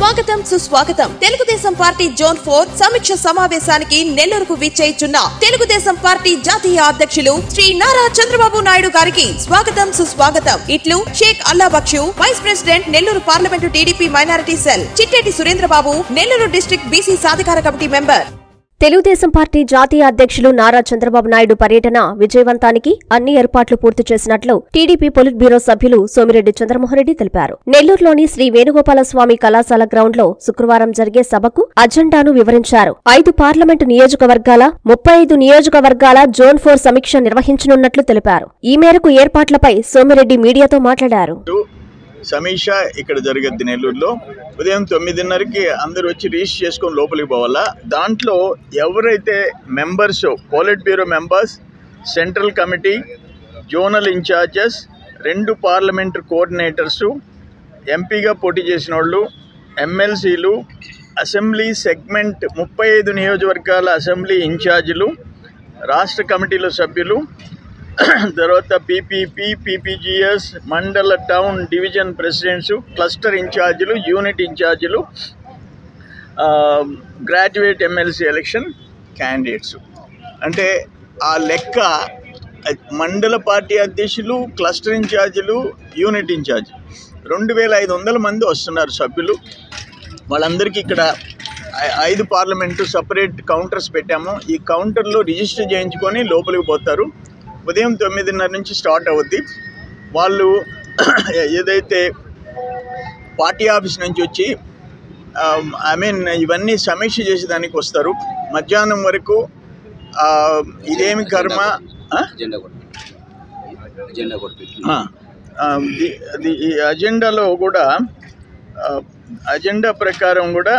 స్వాగతం సుస్వాగతం Telugu Desam party zone four సమీక్ష సమావేశానికి నెల్లూరుకు విచ్చేయిచున్న తెలుగుదేశం పార్టీ జాతీయ అధ్యక్షులు శ్రీ నారా చంద్రబాబు నాయుడు గారికి స్వాగతం సుస్వాగతం ఇట్లు Shaik Allabakshu vice president Nellore parliament TDP minority cell Chitteti Surendrababu Nellore district BC సాధికార కమిటీ మెంబర్ తెలుగుదేశం పార్టీ జాతీయ అధ్యక్షులు నారా చంద్రబాబు నాయుడు పర్యటన విజయవంతానికి అన్ని ఏర్పాట్లు పూర్తి చేసినట్లు టీడీపీ పొలిట్ బ్యూరో సభ్యులు సోమిరెడ్డి చంద్రమోహన్రెడ్డి తెలిపారు నెల్లూరులోని శ్రీ వేణుగోపాల స్వామి కళాశాల గ్రౌండ్లో శుక్రవారం జరిగే సభకు అజెండాను వివరించారు ఐదు పార్లమెంటు నియోజకవర్గాల ముప్పై ఐదు నియోజకవర్గాల జోన్ ఫోర్ సమీక్ష నిర్వహించనున్నట్లు తెలిపారు ఈ మేరకు ఏర్పాట్లపై సోమిరెడ్డి మీడియాతో మాట్లాడారు సమీక్ష ఇక్కడ జరగద్ది నెల్లూరులో ఉదయం తొమ్మిదిన్నరకి అందరూ వచ్చి రిజిస్టర్ చేసుకొని లోపలికి పోవాలా దాంట్లో ఎవరైతే members politburo members central committee zonal incharges రెండు పార్లమెంటరీ కోఆర్డినేటర్సు ఎంపీగా పోటీ చేసిన వాళ్ళు ఎమ్మెల్సీలు అసెంబ్లీ సెగ్మెంట్ ముప్పై ఐదు నియోజకవర్గాల అసెంబ్లీ ఇన్ఛార్జీలు రాష్ట్ర కమిటీల సభ్యులు తర్వాత పీపీపీ పీపీజీఎస్ మండల టౌన్ డివిజన్ ప్రెసిడెంట్స్ క్లస్టర్ ఇన్ఛార్జీలు యూనిట్ ఇన్ఛార్జీలు గ్రాడ్యుయేట్ ఎమ్మెల్సీ ఎలక్షన్ క్యాండిడేట్స్ అంటే ఆ లెక్క మండల పార్టీ అధ్యక్షులు క్లస్టర్ ఇన్ఛార్జీలు యూనిట్ ఇన్ఛార్జ్ రెండు వేల ఐదు వందల మంది వస్తున్నారు సభ్యులు వాళ్ళందరికీ ఇక్కడ ఐ- ఐదు పార్లమెంటు సపరేట్ కౌంటర్స్ పెట్టాము ఈ కౌంటర్లో రిజిస్టర్ చేయించుకొని లోపలికి పోతారు ఉదయం తొమ్మిదిన్నర నుంచి స్టార్ట్ అవుద్ది వాళ్ళు ఏదైతే పార్టీ ఆఫీస్ నుంచి వచ్చి ఐ మీన్ ఇవన్నీ సమీక్ష చేసేదానికి వస్తారు మధ్యాహ్నం వరకు ఆ, ఇదేమి కర్మ ఆ? అజెండా కూడా అజెండా కూడా పెట్టి ఆ, ఆ, ది- అది ఈ అజెండాలో కూడా ఆ, అజెండా ప్రకారం కూడా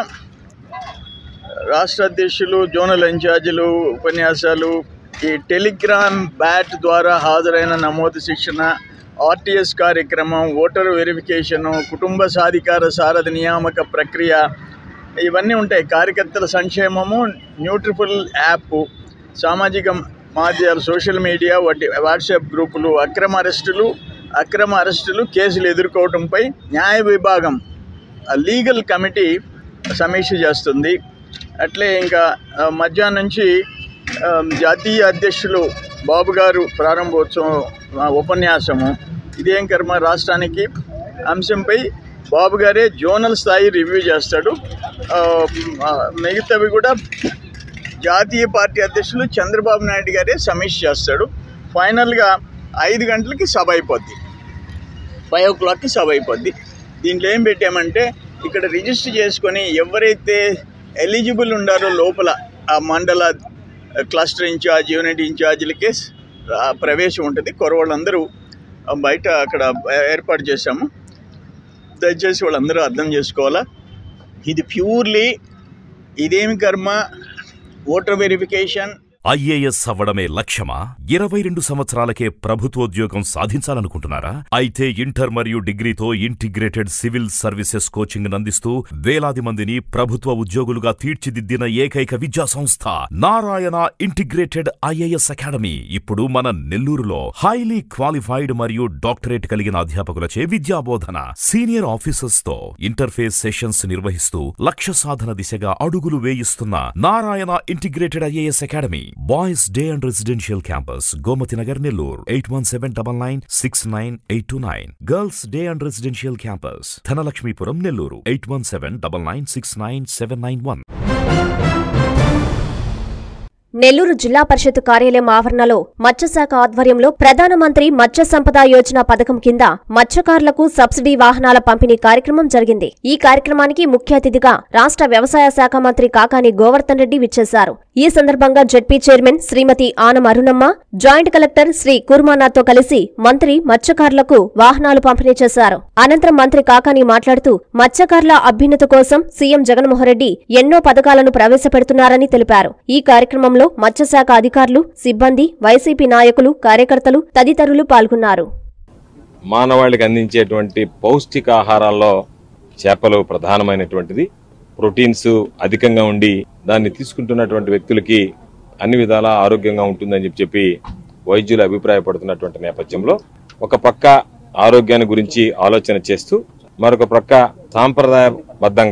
రాష్ట్ర అధ్యక్షులు జోనల్ ఇన్ఛార్జీలు ఉపన్యాసాలు ఈ టెలిగ్రామ్ బ్యాట్ ద్వారా హాజరైన నమోదు శిక్షణ ఆర్టీఎస్ కార్యక్రమం ఓటర్ వెరిఫికేషను కుటుంబ సాధికార సారథి నియామక ప్రక్రియ ఇవన్నీ ఉంటాయి కార్యకర్తల సంక్షేమము న్యూట్రిఫుల్ యాప్ సామాజిక మాధ్యమాలు సోషల్ మీడియా వాటి వాట్సాప్ గ్రూపులు అక్రమ అరెస్టులు అక్రమ అరెస్టులు కేసులు ఎదుర్కోవడంపై న్యాయ విభాగం ఆ లీగల్ కమిటీ సమీక్ష చేస్తుంది అట్లే ఇంకా ఆ, మధ్యాహ్నం నుంచి ఆ, జాతీయ అధ్యక్షులు బాబు గారు ప్రారంభోత్సవం ఆ, ఉపన్యాసము ఇదేం కర్మ రాష్ట్రానికి అంశంపై బాబు గారే జోనల్ స్థాయి రివ్యూ చేస్తాడు ఆ, ఆ, మిగతావి కూడా జాతీయ పార్టీ అధ్యక్షులు చంద్రబాబు నాయుడు గారే సమీక్ష చేస్తాడు ఫైనల్గా ఐదు గంటలకి సభ అయిపోద్ది ఫైవ్ ఓ క్లాక్కి సభ అయిపోద్ది దీంట్లో ఏం పెట్టామంటే ఇక్కడ రిజిస్టర్ చేసుకొని ఎవరైతే ఎలిజిబుల్ ఉండారో లోపల ఆ మండల క్లస్టర్ ఇన్ఛార్జ్ యూనిట్ ఇన్ఛార్జీలకే ఆ ప్రవేశం ఉంటుంది కొరవాళ్ళందరూ ఆ బయట అక్కడ ఏర్పాటు చేశాము దయచేసి వాళ్ళందరూ అర్థం చేసుకోవాలా ఇది ప్యూర్లీ ఇదేమి కర్మ ఓటర్ వెరిఫికేషన్ ఐఏఎస్ అవ్వడమే లక్ష్యమా ఇరవై రెండు సంవత్సరాలకే ప్రభుత్వోద్యోగం సాధించాలనుకుంటున్నారా అయితే ఇంటర్ మరియు డిగ్రీతో ఇంటిగ్రేటెడ్ సివిల్ సర్వీసెస్ కోచింగ్ అందిస్తూ వేలాది మందిని ప్రభుత్వ ఉద్యోగులుగా తీర్చిదిద్దిన ఏకైక విద్యా సంస్థ నారాయణ ఇంటిగ్రేటెడ్ ఐఏఎస్ అకాడమీ ఇప్పుడు మన నెల్లూరులో హైలీ క్వాలిఫైడ్ మరియు డాక్టరేట్ కలిగిన అధ్యాపకులచే విద్యాబోధన సీనియర్ ఆఫీసర్స్ తో ఇంటర్ఫేస్ సెషన్స్ నిర్వహిస్తూ లక్ష్య సాధన దిశగా అడుగులు వేయిస్తున్న Narayana integrated IAS academy boys day and residential campus Gomathi Nagar Nellore eight one seven double nine six nine eight two nine girls day and residential campus Dhanalakshmipuram Nellore eight one seven double nine six nine seven nine one Nellore జిల్లా పరిషత్ కార్యాలయం ఆవరణలో మత్స్యశాఖ ఆధ్వర్యంలో ప్రధానమంత్రి మత్స్య సంపద యోజన పథకం కింద మత్స్యకారులకు సబ్సిడీ వాహనాల పంపిణీ కార్యక్రమం జరిగింది ఈ కార్యక్రమానికి ముఖ్య అతిథిగా రాష్ట్ర వ్యవసాయ శాఖ మంత్రి కాకాని గోవర్ధన్ రెడ్డి విచ్చేశారు ఈ సందర్భంగా ZP chairman Srimathi Anam Arunamma joint collector Sri కుర్మానాథ్తో కలిసి మంత్రి మత్స్యకారులకు వాహనాలు పంపిణీ చేశారు అనంతరం మంత్రి కాకాని మాట్లాడుతూ మత్స్యకారుల అభ్యున్నతి కోసం సీఎం జగన్మోహన్ రెడ్డి ఎన్నో పథకాలను ప్రవేశపెడుతున్నారని తెలిపారు ఈ కార్యక్రమంలో మత్స్యశాఖ అధికారులు సిబ్బంది వైసీపీ నాయకులు కార్యకర్తలు తదితరులు పాల్గొన్నారు మానవాళికి అందించేటువంటి పౌష్టికాహారాల్లో చేపలు ప్రధానమైనటువంటిది ప్రోటీన్స్ అధికంగా ఉండి దాన్ని తీసుకుంటున్నటువంటి వ్యక్తులకి అన్ని విధాల ఆరోగ్యంగా ఉంటుందని చెప్పి చెప్పి వైద్యులు అభిప్రాయపడుతున్నటువంటి నేపథ్యంలో ఒక పక్క ఆరోగ్యాన్ని గురించి ఆలోచన చేస్తూ మరొక ప్రక్క సాంప్రదాయబద్ధంగా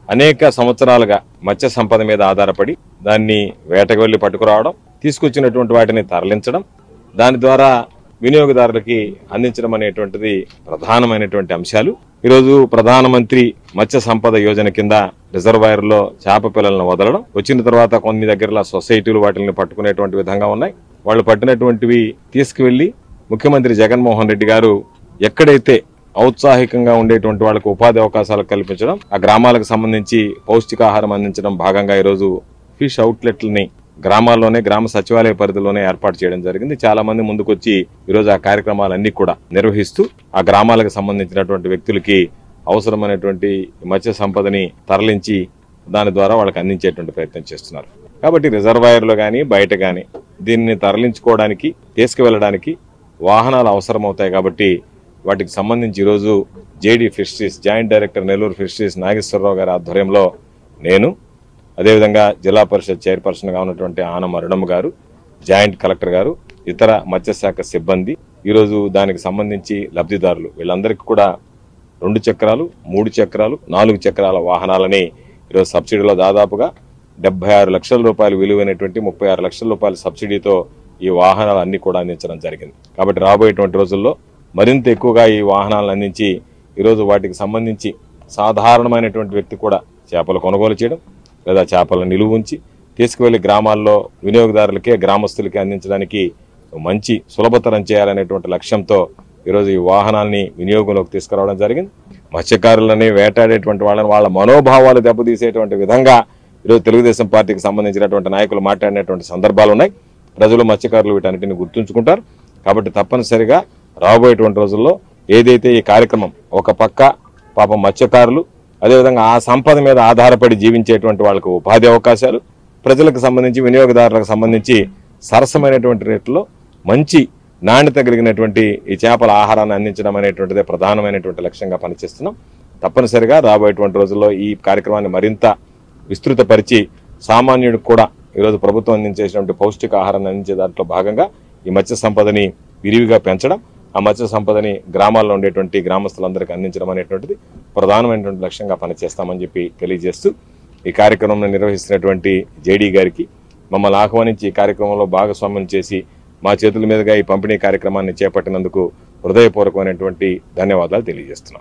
అనేక సంవత్సరాలుగా మత్స్య సంపద మీద ఆధారపడి దాన్ని వేటకు వెళ్లి పట్టుకురావడం తీసుకొచ్చినటువంటి వాటిని తరలించడం దాని ద్వారా వినియోగదారులకి అందించడం అనేటువంటిది ప్రధానమైనటువంటి అంశాలు ఈరోజు ప్రధానమంత్రి మత్స్య సంపద యోజన కింద రిజర్వాయర్ లో చేప పిల్లలను వదలడం వచ్చిన తర్వాత కొన్ని దగ్గరలో సొసైటీలు వాటిని పట్టుకునేటువంటి విధంగా ఉన్నాయి వాళ్ళు పట్టినటువంటివి తీసుకువెళ్లి ముఖ్యమంత్రి జగన్మోహన్ రెడ్డి గారు ఎక్కడైతే ఔత్సాహికంగా ఉండేటువంటి వాళ్ళకు ఉపాధి అవకాశాలు కల్పించడం ఆ గ్రామాలకు సంబంధించి పౌష్టికాహారం అందించడం భాగంగా ఈరోజు ఫిష్ అవుట్లెట్లని గ్రామాల్లోనే గ్రామ సచివాలయ పరిధిలోనే ఏర్పాటు చేయడం జరిగింది చాలా మంది ముందుకొచ్చి ఈరోజు ఆ కార్యక్రమాలన్నీ కూడా నిర్వహిస్తూ ఆ గ్రామాలకు సంబంధించినటువంటి వ్యక్తులకి అవసరమైనటువంటి మత్స్య సంపదని తరలించి దాని ద్వారా వాళ్ళకి అందించేటువంటి ప్రయత్నం చేస్తున్నారు కాబట్టి రిజర్వాయర్లో కానీ బయట కానీ దీన్ని తరలించుకోవడానికి తీసుకువెళ్ళడానికి వాహనాలు అవసరమవుతాయి కాబట్టి వాటికి సంబంధించి ఈరోజు JD fisheries joint director Nellore fisheries Nageswararao గారి ఆధ్వర్యంలో నేను అదేవిధంగా జిల్లా పరిషత్ చైర్పర్సన్గా ఉన్నటువంటి ఆనం అరుణమ్మ గారు జాయింట్ కలెక్టర్ గారు ఇతర మత్స్యశాఖ సిబ్బంది ఈరోజు దానికి సంబంధించి లబ్ధిదారులు వీళ్ళందరికీ కూడా రెండు చక్రాలు మూడు చక్రాలు నాలుగు చక్రాల వాహనాలని ఈరోజు సబ్సిడీలో దాదాపుగా డెబ్బై ఆరు లక్షల రూపాయలు విలువైనటువంటి ముప్పై ఆరు లక్షల రూపాయల సబ్సిడీతో ఈ వాహనాలు అన్ని కూడా అందించడం జరిగింది కాబట్టి రాబోయేటువంటి రోజుల్లో మరింత ఎక్కువగా ఈ వాహనాలను అందించి ఈరోజు వాటికి సంబంధించి సాధారణమైనటువంటి వ్యక్తి కూడా చేపలు కొనుగోలు చేయడం లేదా చేపలను నిలువ ఉంచి తీసుకువెళ్లి గ్రామాల్లో వినియోగదారులకే గ్రామస్తులకే అందించడానికి మంచి సులభతరం చేయాలనేటువంటి లక్ష్యంతో ఈరోజు ఈ వాహనాల్ని వినియోగంలోకి తీసుకురావడం జరిగింది మత్స్యకారులని వేటాడేటువంటి వాళ్ళని వాళ్ళ మనోభావాలు దెబ్బతీసేటువంటి విధంగా ఈరోజు తెలుగుదేశం పార్టీకి సంబంధించినటువంటి నాయకులు మాట్లాడినటువంటి సందర్భాలు ఉన్నాయి ప్రజలు మత్స్యకారులు వీటన్నిటిని గుర్తుంచుకుంటారు కాబట్టి తప్పనిసరిగా రాబోయేటువంటి రోజుల్లో ఏదైతే ఈ కార్యక్రమం ఒక పక్క పాపం మత్స్యకారులు అదేవిధంగా ఆ సంపద మీద ఆధారపడి జీవించేటువంటి వాళ్ళకు ఉపాధి అవకాశాలు ప్రజలకు సంబంధించి వినియోగదారులకు సంబంధించి సరసమైనటువంటి రేట్లో మంచి నాణ్యత కలిగినటువంటి ఈ చేపల ఆహారాన్ని అందించడం అనేటువంటిదే ప్రధానమైనటువంటి లక్ష్యంగా పనిచేస్తున్నాం తప్పనిసరిగా రాబోయేటువంటి రోజుల్లో ఈ కార్యక్రమాన్ని మరింత విస్తృతపరిచి సామాన్యుడికి కూడా ఈరోజు ప్రభుత్వం అందించేటువంటి పౌష్టిక ఆహారాన్ని అందించే దాంట్లో భాగంగా ఈ మత్స్య సంపదని విరివిగా పెంచడం ఆ మత్స్య సంపదని గ్రామాల్లో ఉండేటువంటి గ్రామస్తులందరికీ అందించడం అనేటువంటిది ప్రధానమైనటువంటి లక్ష్యంగా పనిచేస్తామని చెప్పి తెలియజేస్తూ ఈ కార్యక్రమం నిర్వహిస్తున్నటువంటి జేడీ గారికి మమ్మల్ని ఆహ్వానించి ఈ కార్యక్రమంలో భాగస్వామ్యం చేసి మా చేతుల మీదుగా ఈ పంపిణీ కార్యక్రమాన్ని చేపట్టినందుకు హృదయపూర్వకమైనటువంటి ధన్యవాదాలు తెలియజేస్తున్నాం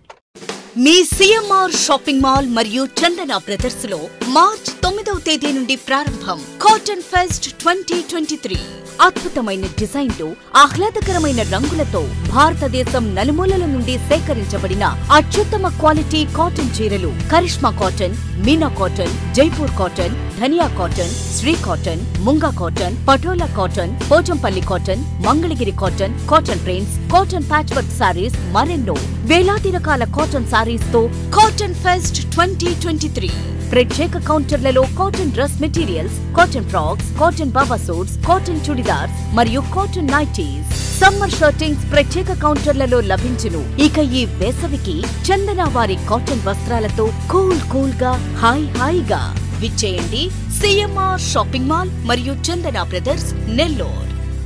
మీ సిఎంఆర్ షాపింగ్ మాల్ మరియు చందన బ్రదర్స్ లో మార్చ్ తొమ్మిదవ తేదీ నుండి ప్రారంభం cotton fest twenty twenty three అద్భుతమైన డిజైన్లు ఆహ్లాదకరమైన రంగులతో భారతదేశం నలుమూలల నుండి సేకరించబడిన అత్యుత్తమ క్వాలిటీ కాటన్ చీరలు Karishma cotton Meena cotton Jaipur cotton Dhaniya cotton Sri cotton Munga cotton Patola cotton Pochampalli cotton Mangalagiri cotton cotton prints cotton patch work sarees మరెన్నో వేలాది రకాల కాటన్ సారీస్ తో cotton fest twenty twenty three ప్రత్యేక కౌంటర్లలో cotton dress materials cotton frocks cotton baba suits cotton churidars మరియు cotton nighties summer shirtings ప్రత్యేక కౌంటర్లలో లభించును ఇక ఈ వేసవికి చందన వారి కాటన్ వస్త్రాలతో కూల్ కూల్ గా హాయ్ హాయిగా విచ్చేయండి సిఎంఆర్ షాపింగ్ మాల్ మరియు చందన బ్రదర్స్ నెల్లూరు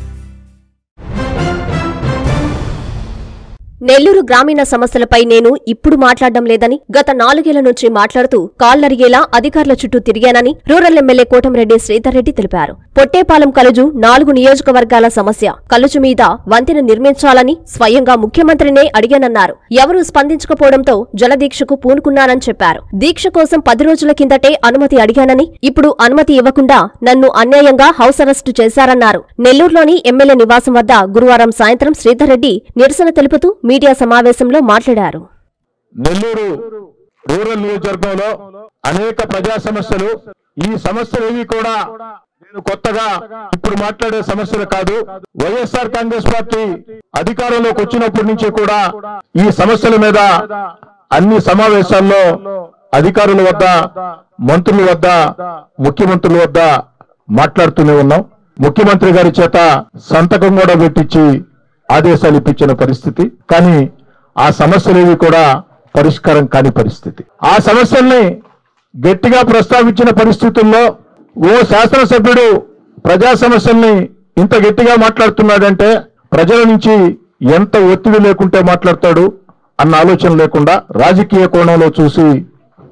నెల్లూరు గ్రామీణ సమస్యలపై నేను ఇప్పుడు మాట్లాడడం లేదని గత నాలుగేళ్ల నుంచి మాట్లాడుతూ కాళ్లరిగేలా అధికారుల చుట్టూ తిరిగానని రూరల్ ఎమ్మెల్యే కోటంరెడ్డి శ్రీధర్ రెడ్డి తెలిపారు పొట్టేపాలెం కలుజు నాలుగు నియోజకవర్గాల సమస్య కలుజు మీద వంతెన నిర్మించాలని స్వయంగా ముఖ్యమంత్రినే అడిగానన్నారు ఎవరూ స్పందించకపోవడంతో జలదీక్షకు పూనుకున్నానని చెప్పారు దీక్ష కోసం పది రోజుల కిందటే అనుమతి అడిగానని ఇప్పుడు అనుమతి ఇవ్వకుండా నన్ను అన్యాయంగా హౌస్ అరెస్టు చేశారన్నారు నెల్లూరులోని ఎమ్మెల్యే నివాసం వద్ద గురువారం సాయంత్రం శ్రీధర్ రెడ్డి నిరసన తెలుపుతూ మీడియా సమావేశంలో మాట్లాడారు నెల్లూరు రూరల్ నియోజకవర్గంలో అనేక ప్రజా సమస్యలు ఈ సమస్యలు ఏవి కూడా నేను కొత్తగా ఇప్పుడు మాట్లాడే సమస్యలు కాదు వైఎస్ఆర్ కాంగ్రెస్ పార్టీ అధికారంలోకి వచ్చినప్పటి నుంచి కూడా ఈ సమస్యల మీద అన్ని సమావేశాల్లో అధికారుల వద్ద మంత్రుల వద్ద ముఖ్యమంత్రుల వద్ద మాట్లాడుతూనే ఉన్నాం ముఖ్యమంత్రి గారి చేత సంతకం కూడా పెట్టించి ఆదేశాలు ఇప్పించిన పరిస్థితి కానీ ఆ సమస్యలేవి కూడా పరిష్కారం కాని పరిస్థితి ఆ సమస్యల్ని గట్టిగా ప్రస్తావించిన పరిస్థితుల్లో ఓ శాసనసభ్యుడు ప్రజా సమస్యల్ని ఇంత గట్టిగా మాట్లాడుతున్నాడంటే ప్రజల నుంచి ఎంత ఒత్తిడి లేకుంటే మాట్లాడతాడు అన్న ఆలోచన లేకుండా రాజకీయ కోణంలో చూసి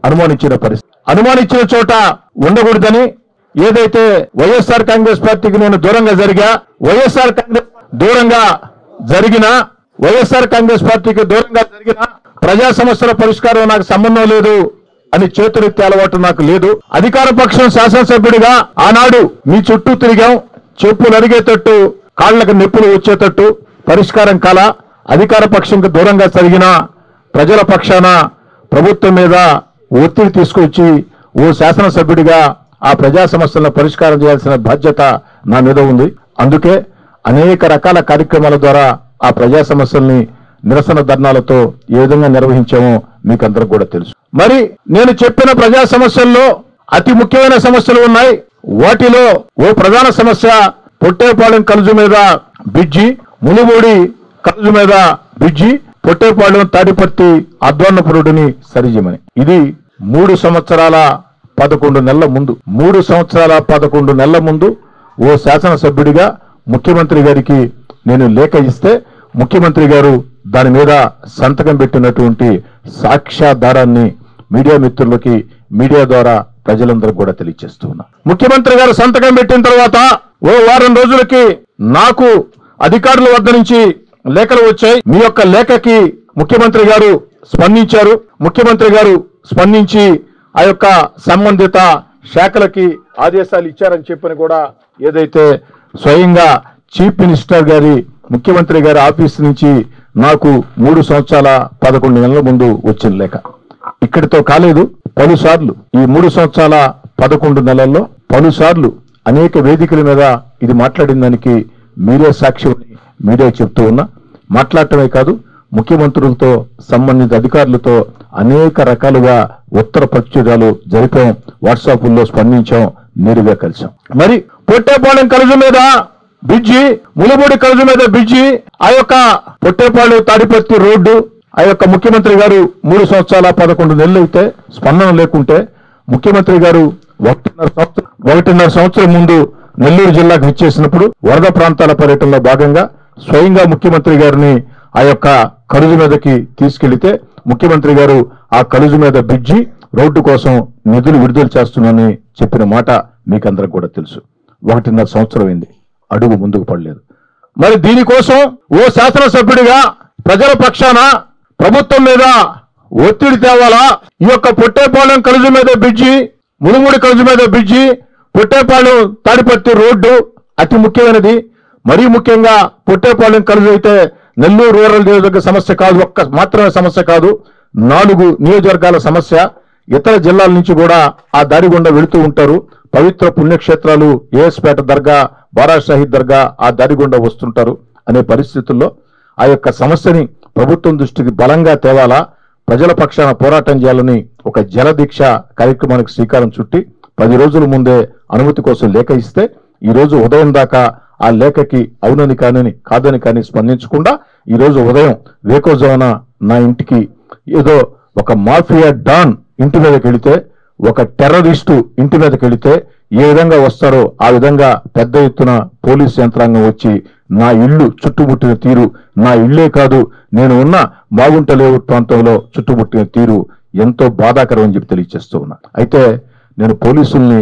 అనుమానించిన పరిస్థితి అనుమానించిన చోట ఉండకూడదని ఏదైతే వైఎస్ఆర్ కాంగ్రెస్ పార్టీకి నేను దూరంగా జరిగా వైఎస్ఆర్ కాంగ్రెస్ దూరంగా జరిగిన వైఎస్ఆర్ కాంగ్రెస్ పార్టీకి దూరంగా జరిగిన ప్రజా సమస్యల పరిష్కారం నాకు సంబంధం లేదు అని చేతులెత్తే అలవాటు నాకు లేదు అధికార పక్షం శాసనసభ్యుడిగా ఆనాడు మీ చుట్టూ తిరిగాం చెప్పులు అరిగేటట్టు కాళ్లకు నొప్పులు వచ్చేటట్టు పరిష్కారం కాల అధికార పక్షంకి దూరంగా జరిగిన ప్రజల పక్షాన ప్రభుత్వం మీద ఒత్తిడి తీసుకొచ్చి ఓ శాసనసభ్యుడిగా ఆ ప్రజా సమస్యలను పరిష్కారం చేయాల్సిన బాధ్యత నా మీద ఉంది అందుకే అనేక రకాల కార్యక్రమాల ద్వారా ఆ ప్రజా సమస్యల్ని నిరసన ధర్నాలతో ఏ విధంగా నిర్వహించామో మీకు అందరికి కూడా తెలుసు మరి నేను చెప్పిన ప్రజా సమస్యల్లో అతి ముఖ్యమైన సమస్యలు ఉన్నాయి వాటిలో ఓ ప్రధాన సమస్య పొట్టేపాలెం కలుజు మీద బ్రిడ్జి మునుగోడి కలుజు మీద బ్రిడ్జి పొట్టేపాలెం తాడిపత్తి అద్వాన్నపురుడిని సరిజమని ఇది మూడు సంవత్సరాల పదకొండు నెలల ముందు మూడు సంవత్సరాల పదకొండు నెలల ముందు ఓ శాసనసభ్యుడిగా ముఖ్యమంత్రి గారికి నేను లేఖ ఇస్తే ముఖ్యమంత్రి గారు దాని మీద సంతకం పెట్టినటువంటి సాక్ష్యాధారాన్ని మీడియా మిత్రులకి మీడియా ద్వారా ప్రజలందరికీ కూడా తెలియజేస్తూ ఉన్నా ముఖ్యమంత్రి గారు సంతకం పెట్టిన తర్వాత ఓ వారం రోజులకి నాకు అధికారుల వద్ద నుంచి లేఖలు వచ్చాయి మీ యొక్క లేఖకి ముఖ్యమంత్రి గారు స్పందించారు ముఖ్యమంత్రి గారు స్పందించి ఆ యొక్క సంబంధిత శాఖలకి ఆదేశాలు ఇచ్చారని చెప్పని కూడా ఏదైతే స్వయంగా చీఫ్ మినిస్టర్ గారి ముఖ్యమంత్రి గారి ఆఫీస్ నుంచి నాకు మూడు సంవత్సరాల పదకొండు నెలల ముందు వచ్చిన లేఖ ఇక్కడితో కాలేదు పలుసార్లు ఈ మూడు సంవత్సరాల పదకొండు నెలల్లో పలుసార్లు అనేక వేదికల మీద ఇది మాట్లాడిన దానికి మీరే సాక్ష్యం అని మీడియా చెప్తూ ఉన్నా మాట్లాడటమే కాదు ముఖ్యమంత్రులతో సంబంధిత అధికారులతో అనేక రకాలుగా ఉత్తర ప్రచురాలు జరిపాం వాట్సాప్లో స్పందించాం నేరుగా కలిసాం మరి పొట్టేపాలెం కలుజు మీద బ్రిడ్జి ములుబూడి కలుజు మీద బ్రిడ్జి ఆ యొక్క పొట్టేపాలెం తాడిపత్తి రోడ్డు ఆ యొక్క ముఖ్యమంత్రి గారు మూడు సంవత్సరాల పదకొండు నెలలు అయితే స్పందన లేకుంటే ముఖ్యమంత్రి గారు ఒకటిన్నర సంవత్సరం ఒకటిన్నర సంవత్సరం ముందు నెల్లూరు జిల్లాకు విచ్చేసినప్పుడు వరద ప్రాంతాల పర్యటనలో భాగంగా స్వయంగా ముఖ్యమంత్రి గారిని ఆ యొక్క కలుజు మీదకి తీసుకెళ్లితే ముఖ్యమంత్రి గారు ఆ కలుజు మీద బ్రిడ్జి రోడ్డు కోసం నిధులు విడుదల చేస్తున్నానని చెప్పిన మాట మీకందరికి కూడా తెలుసు ఒకటిన్నర సంవత్సరం అయింది అడుగు ముందుకు పడలేదు మరి దీనికోసం ఓ శాసనసభ్యుడిగా ప్రజల పక్షాన ప్రభుత్వం మీద ఒత్తిడి తేవాలా ఈ యొక్క పొట్టేపాలెం కలుజు మీద బ్రిడ్జి మునుగుడి కలుజు మీద బ్రిడ్జి పొట్టేపాలెం తాడిపత్తి రోడ్డు అతి ముఖ్యమైనది మరీ ముఖ్యంగా పొట్టేపాలెం కలుజు అయితే నెల్లూరు రూరల్ నియోజకవర్గ సమస్య కాదు ఒక్క మాత్రమే సమస్య కాదు నాలుగు నియోజకవర్గాల సమస్య ఇతర జిల్లాల నుంచి కూడా ఆ దారి గుండా వెళుతూ ఉంటారు పవిత్ర పుణ్యక్షేత్రాలు ఏఎస్పేట దర్గా బారా షాహీద్ దర్గా ఆ దారి గుండా వస్తుంటారు అనే పరిస్థితుల్లో ఆ యొక్క సమస్యని ప్రభుత్వం దృష్టికి బలంగా తేవాలా ప్రజల పక్షాన పోరాటం చేయాలని ఒక జల దీక్ష కార్యక్రమానికి శ్రీకారం చుట్టి పది రోజుల ముందే అనుమతి కోసం లేఖ ఇస్తే ఈ రోజు ఉదయం దాకా ఆ లేఖకి అవునని కానని కాదని కానీ స్పందించకుండా ఈ రోజు ఉదయం వేకోజోన నా ఇంటికి ఏదో ఒక మాఫియా డాన్ ఇంటి మీదకి వెళితే ఒక టెర్రరిస్టు ఇంటి మీదకి వెళితే ఏ విధంగా వస్తారో ఆ విధంగా పెద్ద ఎత్తున పోలీస్ యంత్రాంగం వచ్చి నా ఇల్లు చుట్టుముట్టిన తీరు నా ఇల్లే కాదు నేను ఉన్న మాగుంట లేఅవుట్ ప్రాంతంలో చుట్టుముట్టిన తీరు ఎంతో బాధాకరం అని చెప్పి తెలియజేస్తూ ఉన్నా అయితే నేను పోలీసుల్ని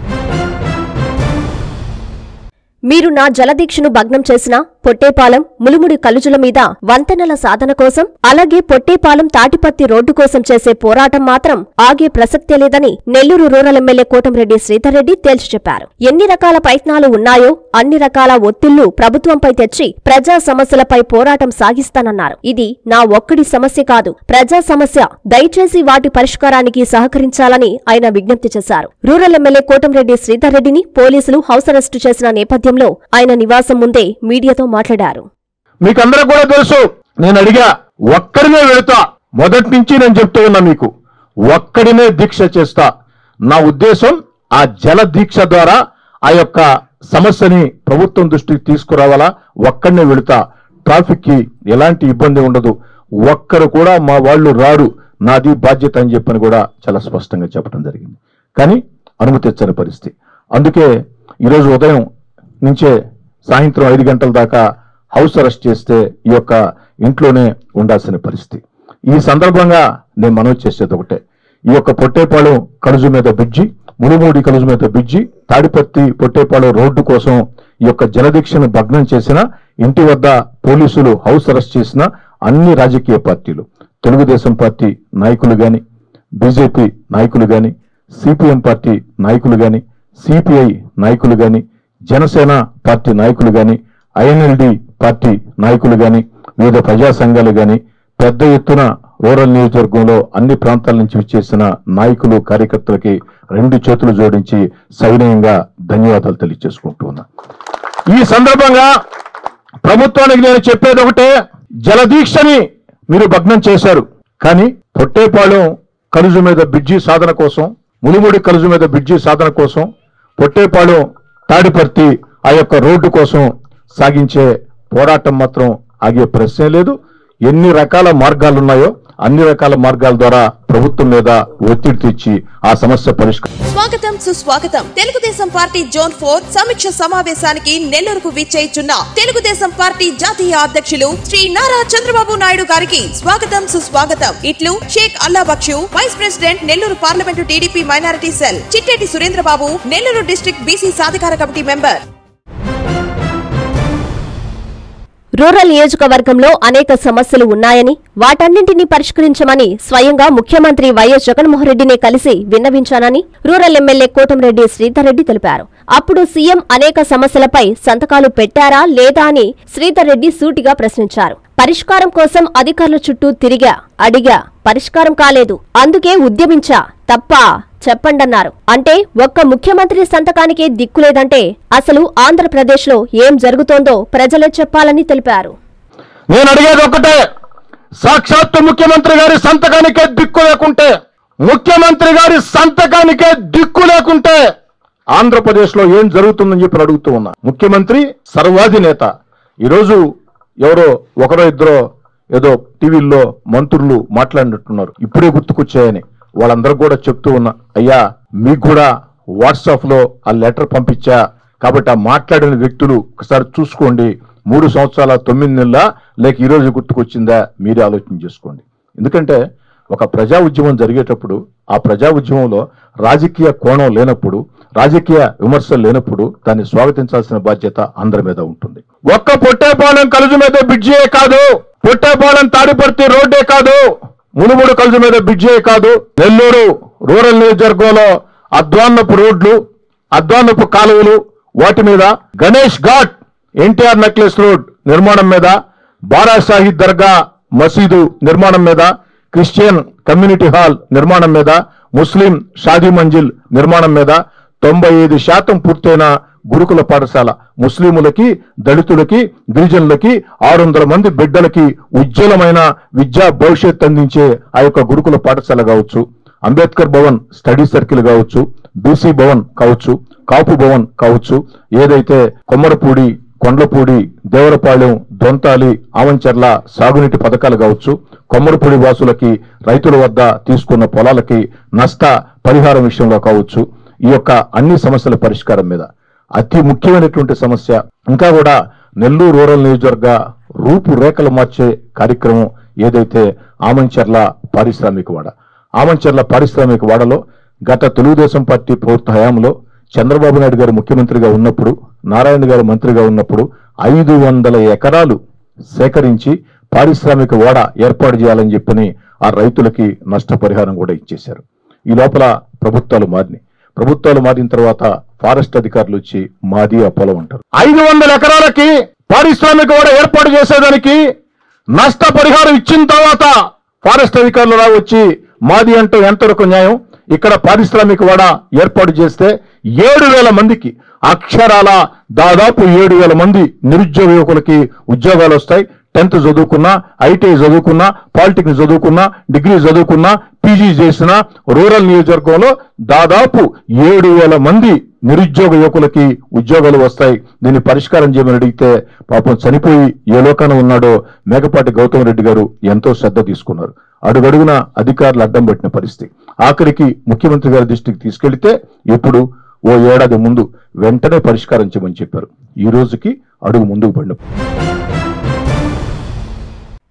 మీరు నా జలదీక్షను భగ్నం చేసిన పొట్టేపాలెం ములుముడి కలుజుల మీద వంతెనల సాధన కోసం అలాగే పొట్టేపాలెం తాటిపత్తి రోడ్డు కోసం చేసే పోరాటం మాత్రం ఆగే ప్రసక్తే లేదని నెల్లూరు రూరల్ ఎమ్మెల్యే కోటంరెడ్డి శ్రీధర్ రెడ్డి తేల్చి చెప్పారు ఎన్ని రకాల ప్రయత్నాలు ఉన్నాయో అన్ని రకాల ఒత్తిళ్లు ప్రభుత్వంపై తెచ్చి ప్రజా సమస్యలపై పోరాటం సాగిస్తానన్నారు ఇది నా ఒక్కడి సమస్య కాదు ప్రజా సమస్య దయచేసి వాటి పరిష్కారానికి సహకరించాలని ఆయన విజ్ఞప్తి చేశారు రూరల్ ఎమ్మెల్యే కోటంరెడ్డి శ్రీధర్ రెడ్డిని పోలీసులు హౌస్ అరెస్టు చేసిన నేపథ్యంలో ఆయన నివాసం ముందే మీడియాతో మాట్లాడారు మీకు అందరూ కూడా తెలుసు నేను అడిగా ఒక్కడినే వెళుతా మొదటి నుంచి నేను చెప్తూ ఉన్నా మీకు ఒక్కడినే దీక్ష చేస్తా నా ఉద్దేశం ఆ జల దీక్ష ద్వారా ఆ యొక్క సమస్యని ప్రభుత్వం దృష్టికి తీసుకురావాలా ఒక్కడినే వెళుతా ట్రాఫిక్ కి ఎలాంటి ఇబ్బంది ఉండదు ఒక్కరు కూడా మా వాళ్ళు రారు నాది బాధ్యత అని చెప్పని కూడా చాలా స్పష్టంగా చెప్పడం జరిగింది కానీ అనుమతించని పరిస్థితి అందుకే ఈరోజు ఉదయం నుంచే సాయంత్రం ఐదు గంటల దాకా హౌస్ అరెస్ట్ చేస్తే ఈ యొక్క ఇంట్లోనే ఉండాల్సిన పరిస్థితి ఈ సందర్భంగా నేను మనవి చేసేది ఒకటే ఈ యొక్క పొట్టేపాలెం కలుజు మీద బ్రిడ్జి మునుమూడి కలుజు మీద బ్రిడ్జి తాడిపత్తి పొట్టేపాలెం రోడ్డు కోసం ఈ యొక్క జలదీక్షను భగ్నం చేసిన ఇంటి వద్ద పోలీసులు హౌస్ అరెస్ట్ చేసిన అన్ని రాజకీయ పార్టీలు తెలుగుదేశం పార్టీ నాయకులు గాని బీజేపీ నాయకులు గాని సిపిఎం పార్టీ నాయకులు గాని సిపిఐ నాయకులు గాని జనసేన పార్టీ నాయకులు గాని ఐఎన్ఎల్డి పార్టీ నాయకులు గాని వివిధ ప్రజా సంఘాలు గాని పెద్ద ఎత్తున రూరల్ నియోజకవర్గంలో అన్ని ప్రాంతాల నుంచి విచ్చేసిన నాయకులు కార్యకర్తలకి రెండు చేతులు జోడించి సవినయంగా ధన్యవాదాలు తెలియజేసుకుంటూ ఉన్నా ఈ సందర్భంగా ప్రభుత్వానికి నేను చెప్పేది ఒకటే జలదీక్షని మీరు భగ్నం చేశారు కానీ పొట్టేపాలెం కలుజు మీద బ్రిడ్జి సాధన కోసం ములుముడి కలుజు మీద బ్రిడ్జి సాధన కోసం పొట్టేపాలెం తాడిపర్తి ఆ యొక్క రోడ్డు కోసం సాగించే పోరాటం మాత్రం ఆగే ప్రశ్నే లేదు ఎన్ని రకాల మార్గాలు ఉన్నాయో అన్ని రకాల మార్గాల ద్వారా ప్రభుత్వం మీద ఒత్తిడి తెచ్చి ఆ సమస్య పరిష్కారం స్వాగతం సుస్వాగతం తెలుగుదేశం పార్టీ జోన్ ఫోర్ సమీక్ష సమావేశానికి నెల్లూరుకు విచ్చేయుచున్న తెలుగుదేశం పార్టీ జాతీయ అధ్యక్షులు శ్రీ నారా చంద్రబాబు నాయుడు గారికి స్వాగతం సుస్వాగతం ఇట్లు Shaik Allah Bakshu vice president Nellore parliament TDP minority cell Chitteti Surendrababu Nellore district BC సాధికార కమిటీ మెంబర్ రూరల్ నియోజకవర్గంలో అనేక సమస్యలు ఉన్నాయని వాటన్నింటినీ పరిష్కరించమని స్వయంగా ముఖ్యమంత్రి వైఎస్ జగన్మోహన్ రెడ్డిని కలిసి విన్నవించానని రూరల్ ఎమ్మెల్యే కోటంరెడ్డి శ్రీధర్ రెడ్డి తెలిపారు అప్పుడు సీఎం అనేక సమస్యలపై సంతకాలు పెట్టారా లేదా అని శ్రీధర్ రెడ్డి సూటిగా ప్రశ్నించారు పరిష్కారం కోసం అధికారుల చుట్టూ తిరిగా అడిగా పరిష్కారం కాలేదు అందుకే ఉద్యమించా తప్ప చెప్పండన్నారు అంటే ఒక్క ముఖ్యమంత్రి సంతకానికే దిక్కులేదంటే అసలు ఆంధ్రప్రదేశ్లో ఏం జరుగుతోందో ప్రజలే చెప్పాలని తెలిపారు నేను అడిగేది ఒకటే సాక్షాత్తు ముఖ్యమంత్రి గారి సంతకానికే దిక్కు లేకుంటే ముఖ్యమంత్రి గారి సంతకానికే దిక్కు లేకుంటే ఆంధ్రప్రదేశ్ లో ఏం జరుగుతుందని చెప్పి అడుగుతూ ఉన్నా ముఖ్యమంత్రి సర్వాధినేత ఈరోజు ఎవరో ఒకరో ఇద్దరో ఏదో టీవీల్లో మంత్రులు మాట్లాడినట్టున్నారు ఇప్పుడే గుర్తుకొచ్చాయని వాళ్ళందరూ కూడా చెప్తూ ఉన్నా అయ్యా మీకు కూడా వాట్సాప్ లో ఆ లెటర్ పంపించా కాబట్టి ఆ మాట్లాడిన వ్యక్తులు ఒకసారి చూసుకోండి మూడు సంవత్సరాల తొమ్మిది నెలల లేక ఈ రోజు గుర్తుకొచ్చిందా మీరే ఆలోచన చేసుకోండి ఎందుకంటే ఒక ప్రజా ఉద్యమం జరిగేటప్పుడు ఆ ప్రజా ఉద్యమంలో రాజకీయ కోణం లేనప్పుడు రాజకీయ విమర్శలు లేనప్పుడు దాన్ని స్వాగతించాల్సిన బాధ్యత అందరి మీద ఉంటుంది ఒక్క పొట్టేపాలెం కలుజు మీద బ్రిడ్జియే కాదు పొట్టేపాలెం తాడిపర్తి రోడ్డే కాదు మునుముడు కలుజు మీద బ్రిడ్జియే కాదు నెల్లూరు రూరల్ నియోజకవర్గంలో అద్వాన్నపు రోడ్లు అద్వాన్నపు కాలువలు వాటి మీద Ganesh Ghat NTR necklace road నిర్మాణం మీద బారా షాహీద్ దర్గా మసీదు నిర్మాణం మీద క్రిస్టియన్ కమ్యూనిటీ హాల్ నిర్మాణం మీద ముస్లిం షాదీ మంజిల్ నిర్మాణం మీద తొంభై ఐదు శాతం పూర్తయిన గురుకుల పాఠశాల ముస్లిములకి దళితులకి గిరిజనులకి ఆరు వందల మంది బిడ్డలకి ఉజ్వలమైన విద్యా భవిష్యత్ అందించే ఆ యొక్క గురుకుల పాఠశాల కావచ్చు అంబేద్కర్ భవన్ స్టడీ సర్కిల్ కావచ్చు బీసీ భవన్ కావచ్చు కాపు భవన్ కావచ్చు ఏదైతే కొమ్మరపూడి కొండ్లపూడి దేవరపాళెం దొంతాలి ఆవంచర్ల సాగునీటి పథకాలు కావచ్చు కొమ్మరపూడి వాసులకి రైతుల వద్ద తీసుకున్న పొలాలకి నష్ట పరిహారం విషయంలో కావచ్చు ఈ యొక్క అన్ని సమస్యల పరిష్కారం మీద అతి ముఖ్యమైనటువంటి సమస్య ఇంకా కూడా నెల్లూరు రూరల్ నియోజకవర్గ రూపురేఖలు మార్చే కార్యక్రమం ఏదైతే ఆమంచర్ల పారిశ్రామిక వాడ ఆమంచర్ల పారిశ్రామిక వాడలో గత తెలుగుదేశం పార్టీ ప్రభుత్వ హయాంలో చంద్రబాబు నాయుడు గారు ముఖ్యమంత్రిగా ఉన్నప్పుడు నారాయణ గారు మంత్రిగా ఉన్నప్పుడు ఐదు వందల ఎకరాలు సేకరించి పారిశ్రామిక ఓడ ఏర్పాటు చేయాలని చెప్పని ఆ రైతులకి నష్టపరిహారం కూడా ఇచ్చేశారు ఈ లోపల ప్రభుత్వాలు మారినాయి ప్రభుత్వాలు మారిన తర్వాత ఫారెస్ట్ అధికారులు వచ్చి మాది ఆ పొలం అంటారు ఐదు వందల ఎకరాలకి పారిశ్రామిక ఓడ ఏర్పాటు చేసేదానికి నష్టపరిహారం ఇచ్చిన తర్వాత ఫారెస్ట్ అధికారులు రా వచ్చి మాది అంటే ఎంతవరకు న్యాయం ఇక్కడ పారిశ్రామిక వాడ ఏర్పాటు చేస్తే ఏడు వేల మందికి అక్షరాల దాదాపు ఏడు వేల మంది నిరుద్యోగ యువకులకి ఉద్యోగాలు వస్తాయి టెన్త్ చదువుకున్నా ఐటీఐ చదువుకున్నా పాలిటెక్నిక్ చదువుకున్నా డిగ్రీ చదువుకున్నా పీజీ చేసిన రూరల్ నియోజకవర్గంలో దాదాపు ఏడు వేల మంది నిరుద్యోగ యువకులకి ఉద్యోగాలు వస్తాయి దీన్ని పరిష్కారం చేయమని అడిగితే పాపం చనిపోయి ఏ లోకాన ఉన్నాడో మేకపాటి గౌతమ్ రెడ్డి గారు ఎంతో శ్రద్ధ తీసుకున్నారు అడుగడుగున అధికారులు అడ్డం పట్టిన పరిస్థితి ఆఖరికి ముఖ్యమంత్రి గారి దృష్టికి తీసుకెళ్తే ఇప్పుడు ఓ ఏడాది ముందు వెంటనే పరిష్కారం చేయమని చెప్పారు ఈ రోజుకి అడుగు ముందుకు పడిన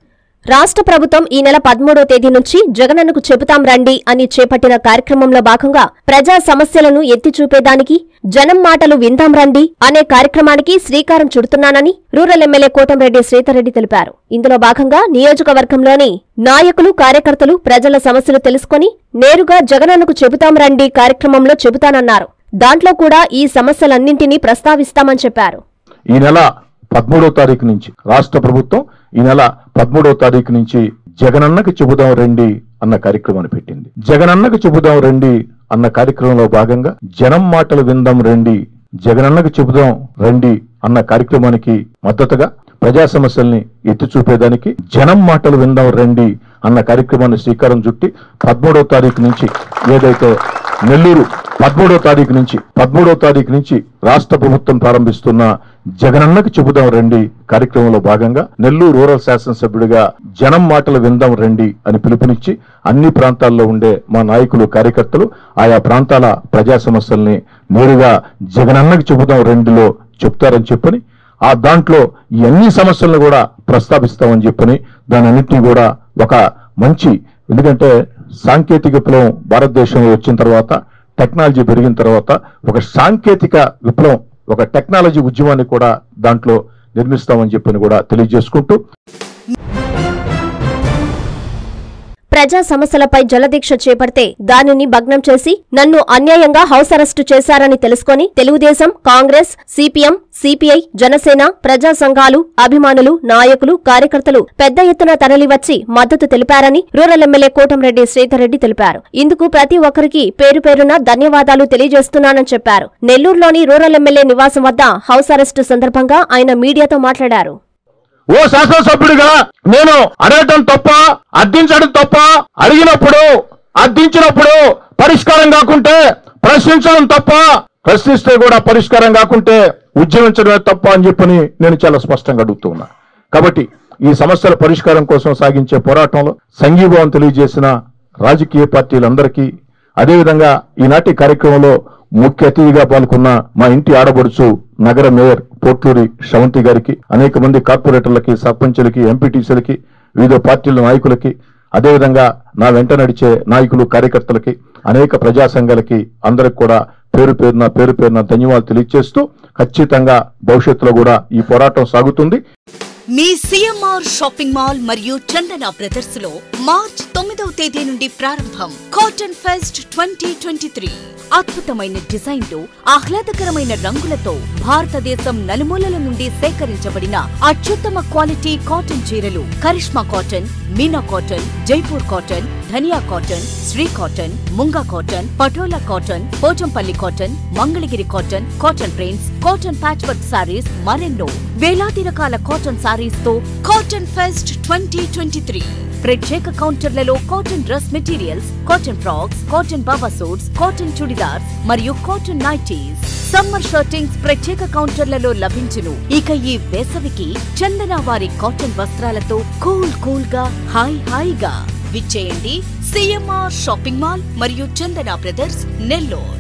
రాష్ట్ర ప్రభుత్వం ఈ నెల పదమూడో తేదీ నుంచి జగనన్నకు చెబుతాం రండి అని చేపట్టిన కార్యక్రమంలో భాగంగా ప్రజా సమస్యలను ఎత్తి చూపేదానికి జనం మాటలు విందాం రండి అనే కార్యక్రమానికి శ్రీకారం చుడుతున్నానని రూరల్ ఎమ్మెల్యే కోటంరెడ్డి శ్రీధర్రెడ్డి తెలిపారు ఇందులో భాగంగా నియోజకవర్గంలోని నాయకులు కార్యకర్తలు ప్రజల సమస్యలు తెలుసుకొని నేరుగా జగనన్నకు చెబుతాం రండి కార్యక్రమంలో చెబుతానన్నారు దాంట్లో కూడా ఈ సమస్యలన్నింటినీ ప్రస్తావిస్తామని చెప్పారు ఈ నెల పదమూడో తారీఖు నుంచి రాష్ట్ర ప్రభుత్వం ఈ నెల పదమూడో తారీఖు నుంచి జగనన్నకి చెబుదాం రండి అన్న కార్యక్రమాన్ని పెట్టింది జగనన్నకి చెబుదాం రండి అన్న కార్యక్రమంలో భాగంగా జనం మాటలు విందాం రండి జగనన్నకి చెబుదాం రండి అన్న కార్యక్రమానికి మద్దతుగా ప్రజా సమస్యల్ని ఎత్తి చూపేదానికి జనం మాటలు విందాం రండి అన్న కార్యక్రమాన్ని శ్రీకారం చుట్టి పదమూడో తారీఖు నుంచి ఏదైతే నెల్లూరు పదమూడో తారీఖు నుంచి పదమూడో తారీఖు నుంచి రాష్ట్ర ప్రభుత్వం ప్రారంభిస్తున్న జగనన్నకి చెబుదాం రండి కార్యక్రమంలో భాగంగా నెల్లూరు రూరల్ శాసనసభ్యుడిగా జనం మాటలు విందాం రండి అని పిలుపునిచ్చి అన్ని ప్రాంతాల్లో ఉండే మా నాయకులు కార్యకర్తలు ఆయా ప్రాంతాల ప్రజా సమస్యల్ని నేరుగా జగనన్నకి చెబుదాం రెండులో చెప్తారని చెప్పని ఆ దాంట్లో ఈ అన్ని సమస్యలను కూడా ప్రస్తావిస్తామని చెప్పని దాని అన్నింటినీ కూడా ఒక మంచి ఎందుకంటే సాంకేతిక విప్లవం భారతదేశంలో వచ్చిన తర్వాత టెక్నాలజీ పెరిగిన తర్వాత ఒక సాంకేతిక విప్లవం ఒక టెక్నాలజీ ఉద్యమాన్ని కూడా దాంట్లో నిర్మిస్తామని చెప్పని కూడా తెలియజేసుకుంటూ ప్రజా సమస్యలపై జలదీక్ష చేపడితే దానిని భగ్నం చేసి నన్ను అన్యాయంగా హౌస్ అరెస్టు చేశారని తెలుసుకొని తెలుగుదేశం కాంగ్రెస్ సిపిఎం సిపిఐ జనసేన ప్రజా సంఘాలు అభిమానులు నాయకులు కార్యకర్తలు పెద్ద ఎత్తున తరలివచ్చి మద్దతు తెలిపారని రూరల్ ఎమ్మెల్యే కోటంరెడ్డి శ్రీధర్రెడ్డి తెలిపారు ఇందుకు ప్రతి ఒక్కరికి పేరు పేరున ధన్యవాదాలు తెలియజేస్తున్నానని చెప్పారు నెల్లూరులోని రూరల్ ఎమ్మెల్యే నివాసం వద్ద హౌస్ అరెస్టు సందర్భంగా ఆయన మీడియాతో మాట్లాడారు ఓ శాసనసభ్యుడిగా నేను అడగటం తప్ప అర్థించడం తప్ప అడిగినప్పుడు అర్థించినప్పుడు పరిష్కారం కాకుంటే ప్రశ్నించడం తప్ప ప్రశ్నిస్తే కూడా పరిష్కారం కాకుంటే ఉద్యమించడమే తప్ప అని చెప్పని నేను చాలా స్పష్టంగా అడుగుతూ ఉన్నా కాబట్టి ఈ సమస్యల పరిష్కారం కోసం సాగించే పోరాటంలో సంఘీభావం తెలియజేసిన రాజకీయ పార్టీలందరికీ అదేవిధంగా ఈనాటి కార్యక్రమంలో ముఖ్య అతిథిగా పాల్గొన్న మా ఇంటి ఆడబడుచు నగర మేయర్ పోట్లూరి శ్రవంతి గారికి అనేక మంది కార్పొరేటర్లకి సర్పంచులకి ఎంపీటీసీలకి వివిధ పార్టీల నాయకులకి అదేవిధంగా నా వెంట నడిచే నాయకులు కార్యకర్తలకి అనేక ప్రజా సంఘాలకి అందరికి కూడా పేరు పేరున పేరు పేరున ధన్యవాదాలు తెలియజేస్తూ ఖచ్చితంగా భవిష్యత్తులో కూడా ఈ పోరాటం సాగుతుంది మీ సిఎంఆర్ షాపింగ్ మాల్ మరియు చందన బ్రదర్స్ లో మార్చ్ తొమ్మిదవ తేదీ నుండి ప్రారంభం cotton fest twenty twenty three అద్భుతమైన డిజైన్లు ఆహ్లాదకరమైన రంగులతో భారతదేశం నలుమూలల నుండి సేకరించబడిన అత్యుత్తమ క్వాలిటీ కాటన్ చీరలు Karishma cotton Meena cotton Jaipur cotton Dhaniya cotton Sri cotton Munga cotton Patola cotton Pochampalli cotton Mangalagiri cotton cotton prints cotton patch work sarees మరెన్నో వేలాది రకాల కాటన్ సారీస్ తో cotton fest twenty twenty three ప్రత్యేక కౌంటర్లలో cotton dress materials cotton frocks cotton baba suits cotton churidars మరియు cotton nighties summer shirtings ప్రత్యేక కౌంటర్లలో లభించును ఇక ఈ వేసవికి చందన వారి కాటన్ వస్త్రాలతో కూల్ కూల్ గా హాయ్ హాయిగా విచ్చేయండి సిఎంఆర్ షాపింగ్ మాల్ మరియు చందన బ్రదర్స్ నెల్లూరు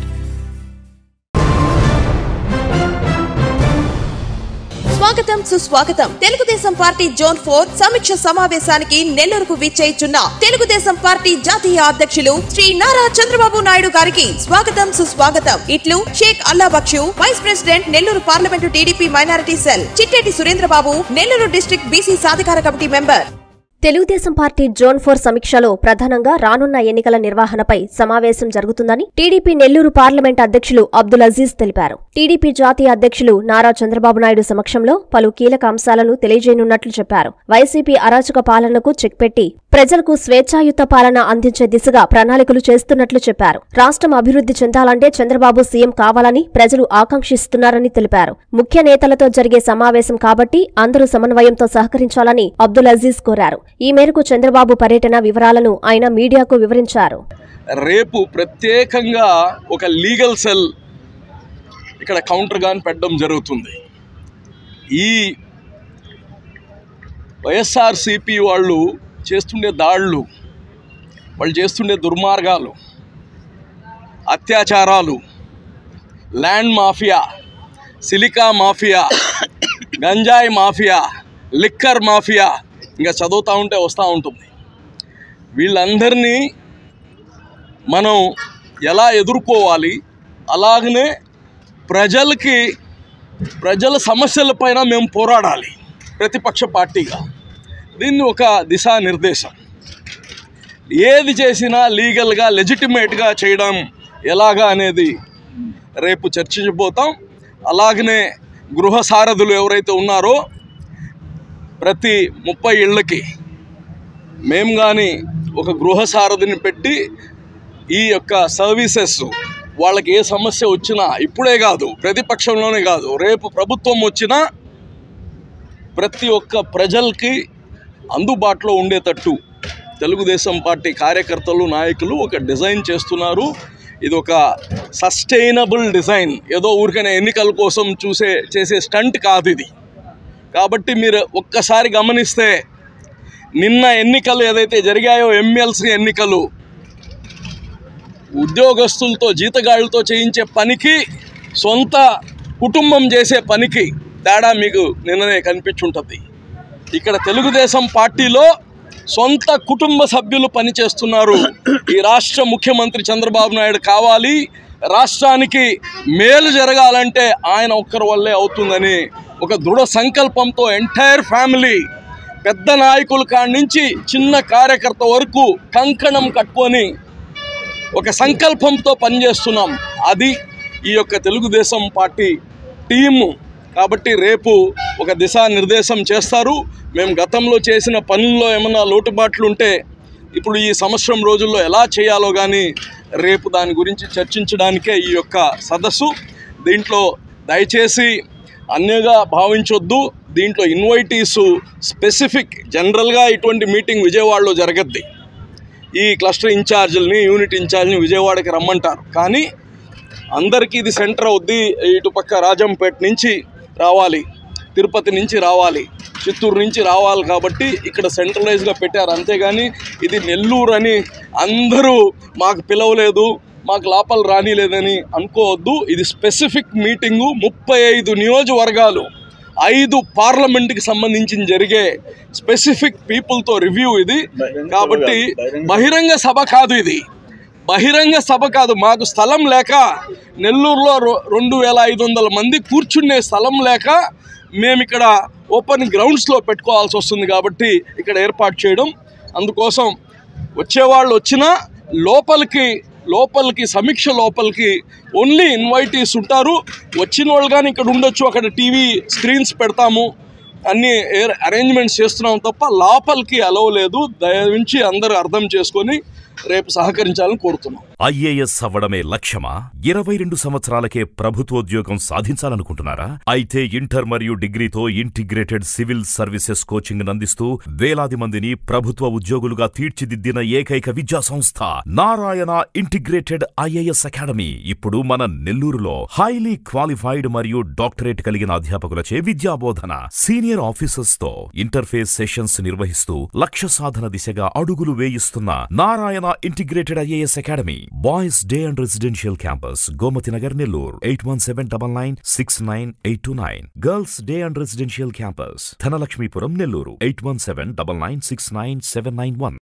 స్వాగతం సుస్వాగతం తెలుగుదేశం పార్టీ జోన్ ఫోర్ సమీక్ష సమావేశానికి నెల్లూరుకు విచ్చేయిచున్న తెలుగుదేశం పార్టీ జాతీయ అధ్యక్షులు శ్రీ నారా చంద్రబాబు నాయుడు గారికి స్వాగతం సుస్వాగతం ఇట్లు Shaik Allah Bakshu vice president Nellore parliament TDP minority cell Chitteti Surendrababu Nellore district BC సాధికార committee member Telugu Desam party zone four సమీక్షలో ప్రధానంగా రానున్న ఎన్నికల నిర్వహణపై సమావేశం జరుగుతుందని టీడీపీ నెల్లూరు పార్లమెంట్ అధ్యక్షులు అబ్దుల్ అజీజ్ తెలిపారు టీడీపీ జాతీయ అధ్యక్షులు నారా చంద్రబాబు నాయుడు సమక్షంలో పలు కీలక అంశాలను తెలియజేయనున్నట్లు చెప్పారు వైసీపీ అరాచక పాలనకు చెక్ పెట్టి ప్రజలకు స్వేచ్ఛాయుత పాలన అందించే దిశగా ప్రణాళికలు చేస్తున్నట్లు చెప్పారు రాష్ట్రం అభివృద్ధి చెందాలంటే చంద్రబాబు సీఎం కావాలని ప్రజలు ఆకాంక్షిస్తున్నారని తెలిపారు ముఖ్య నేతలతో జరిగే సమావేశం కాబట్టి అందరూ సమన్వయంతో సహకరించాలని అబ్దుల్ అజీజ్ కోరారు ఈ మేరకు చంద్రబాబు పర్యటన వివరాలను ఆయన మీడియాకు వివరించారు రేపు ప్రత్యేకంగా ఒక లీగల్ సెల్ ఇక్కడ కౌంటర్ గాని పెట్టడం జరుగుతుంది ఈ వైఎస్ఆర్సిపి వాళ్ళు చేస్తుండే దాడులు వాళ్ళు చేస్తుండే దుర్మార్గాలు అత్యాచారాలు ల్యాండ్ మాఫియా సిలికా మాఫియా గంజాయి మాఫియా లిక్కర్ మాఫియా ఇంకా చదువుతూ ఉంటే వస్తూ ఉంటుంది వీళ్ళందరినీ మనం ఎలా ఎదుర్కోవాలి అలాగనే ప్రజలకి ప్రజల సమస్యలపైన మేము పోరాడాలి ప్రతిపక్ష పార్టీగా దీన్ని ఒక దిశానిర్దేశం ఏది చేసినా లీగల్గా లెజిటిమేట్గా చేయడం ఎలాగా అనేది రేపు చర్చించబోతాం అలాగనే గృహ సారథులు ఎవరైతే ఉన్నారో ప్రతి ముప్పై ఇళ్ళకి మేము కానీ ఒక గృహ సారథిని పెట్టి ఈ యొక్క సర్వీసెస్ వాళ్ళకి ఏ సమస్య వచ్చినా ఇప్పుడే కాదు ప్రతిపక్షంలోనే కాదు రేపు ప్రభుత్వం వచ్చినా ప్రతి ఒక్క ప్రజలకి అందుబాటులో ఉండేటట్టు తెలుగుదేశం పార్టీ కార్యకర్తలు నాయకులు ఒక డిజైన్ చేస్తున్నారు ఇది ఒక సస్టైనబుల్ డిజైన్ ఏదో ఊరికనే ఎన్నికల కోసం చూసే చేసే స్టంట్ కాదు ఇది కాబట్టి మీరు ఒక్కసారి గమనిస్తే నిన్న ఎన్నికలు ఏదైతే జరిగాయో ఎమ్మెల్సీ ఎన్నికలు ఉద్యోగస్తులతో జీతగాళ్ళతో చేయించే పనికి సొంత కుటుంబం చేసే పనికి తేడా మీకు నిన్ననే కనిపించుంటుంది ఇక్కడ తెలుగుదేశం పార్టీలో సొంత కుటుంబ సభ్యులు పనిచేస్తున్నారు ఈ రాష్ట్ర ముఖ్యమంత్రి చంద్రబాబు నాయుడు కావాలి రాష్ట్రానికి మేలు జరగాలంటే ఆయన ఒక్కరి వల్లే అవుతుందని ఒక దృఢ సంకల్పంతో ఎంటైర్ ఫ్యామిలీ పెద్ద నాయకుల కాడి నుంచి చిన్న కార్యకర్త వరకు కంకణం కట్టుకొని ఒక సంకల్పంతో పనిచేస్తున్నాం అది ఈ యొక్క తెలుగుదేశం పార్టీ టీము కాబట్టి రేపు ఒక దిశానిర్దేశం చేస్తారు మేము గతంలో చేసిన పనుల్లో ఏమన్నా లోటుబాట్లు ఉంటే ఇప్పుడు ఈ సంవత్సరం రోజుల్లో ఎలా చేయాలో కానీ రేపు దాని గురించి చర్చించడానికే ఈ యొక్క సదస్సు దీంట్లో దయచేసి అన్యగా భావించొద్దు దీంట్లో ఇన్వైటీసు స్పెసిఫిక్ జనరల్గా ఇటువంటి మీటింగ్ విజయవాడలో జరగద్ది ఈ క్లస్టర్ ఇన్ఛార్జీలని యూనిట్ ఇన్ఛార్జ్ని విజయవాడకి రమ్మంటారు కానీ అందరికీ ఇది సెంటర్ అవుద్ది ఇటుపక్క రాజంపేట నుంచి రావాలి తిరుపతి నుంచి రావాలి చిత్తూరు నుంచి రావాలి కాబట్టి ఇక్కడ సెంట్రలైజ్గా పెట్టారు అంతేగాని ఇది నెల్లూరు అని అందరూ మాకు పిలవలేదు మాకు లోపల రానిలేదని అనుకోవద్దు ఇది స్పెసిఫిక్ మీటింగు ముప్పై ఐదు నియోజకవర్గాలు ఐదు పార్లమెంట్కి సంబంధించి జరిగే స్పెసిఫిక్ పీపుల్తో రివ్యూ ఇది కాబట్టి బహిరంగ సభ కాదు ఇది బహిరంగ సభ కాదు మాకు స్థలం లేక నెల్లూరులో రొ- రెండు వేల ఐదు వందల మంది కూర్చునే స్థలం లేక మేము ఇక్కడ ఓపెన్ గ్రౌండ్స్లో పెట్టుకోవాల్సి వస్తుంది కాబట్టి ఇక్కడ ఏర్పాటు చేయడం అందుకోసం వచ్చేవాళ్ళు వచ్చినా లోపలికి లోపలికి సమీక్ష లోపలికి ఓన్లీ ఇన్వైటీస్ ఉంటారు వచ్చిన వాళ్ళు కానీ ఇక్కడ ఉండొచ్చు అక్కడ టీవీ స్క్రీన్స్ పెడతాము అన్ని అరేంజ్మెంట్స్ చేస్తున్నాం తప్ప లోపలికి అలవ్ లేదు దయవించి అందరూ అర్థం చేసుకొని రేపు సహకరించాలని కోరుతున్నాం ఐఏఎస్ అవ్వడమే లక్ష్యమా ఇరవై రెండు సంవత్సరాలకే ప్రభుత్వోద్యోగం సాధించాలనుకుంటున్నారా అయితే ఇంటర్ మరియు డిగ్రీతో ఇంటిగ్రేటెడ్ సివిల్ సర్వీసెస్ కోచింగ్ అందిస్తూ వేలాది మందిని ప్రభుత్వ ఉద్యోగులుగా తీర్చిదిద్దిన ఏకైక విద్యా సంస్థ నారాయణ ఇంటిగ్రేటెడ్ ఐఏఎస్ అకాడమీ ఇప్పుడు మన నెల్లూరులో హైలీ క్వాలిఫైడ్ మరియు డాక్టరేట్ కలిగిన అధ్యాపకులచే విద్యాబోధన సీనియర్ ఆఫీసర్స్ తో ఇంటర్ఫేస్ సెషన్స్ నిర్వహిస్తూ లక్ష్య సాధన దిశగా అడుగులు వేయిస్తున్న Narayana integrated IAS academy boys day and residential campus Gomathi Nagar Nellore eight one seven double nine six nine eight two nine girls day and residential campus Dhanalakshmipuram Nellore eight one seven double nine six nine seven nine one